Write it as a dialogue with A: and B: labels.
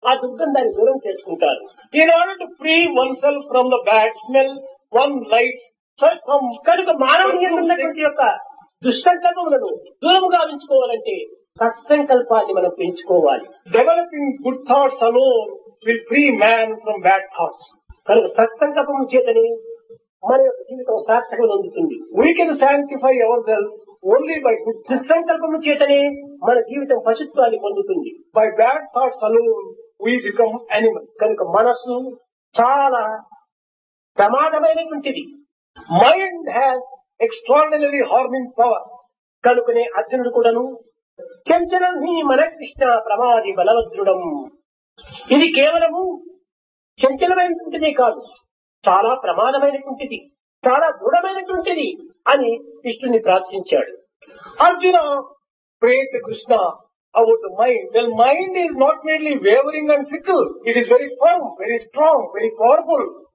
A: ఆ దుర్గంధాన్ని దూరం చేసుకుంటారు
B: In order to free oneself from the bad smell, one lights such some
A: కనుక మానవుని యందు ఉన్నటువంటి యొక్క దుస్సంకల్పములను దూరముగా ఉంచుకోవాలంటే సత్సంకల్పాన్ని మనం పెంచుకోవాలి
B: developing good thoughts alone will free man from bad thoughts.
A: కనుక సత్సంకల్పం చేతని మన యొక్క జీవితం సార్థకం పొందుతుంది
B: We can sanctify ourselves only by good thoughts.
A: దుస్సంకల్పము చేతనే మన జీవితం పశుత్వాన్ని పొందుతుంది
B: By bad thoughts alone, we become animals.
A: కనుక మనస్సు చాలా ప్రమాదమైనటువంటిది
B: Mind has extraordinarily harming power.
A: కనుకనే అర్జునుడు కూడాను చంచలం హి మన కృష్ణ ప్రమాది బలవద్రుడం ఇది కేవలము చంచలమైనటువంటిదే కాదు చాలా ప్రమాదమైనటువంటిది చాలా దృఢమైనటువంటిది అని కృష్ణుని ప్రార్థించాడు
B: Arjuna prayed to Krishna about the mind. Well, mind is not merely wavering and fickle. It is very firm, very strong, very powerful.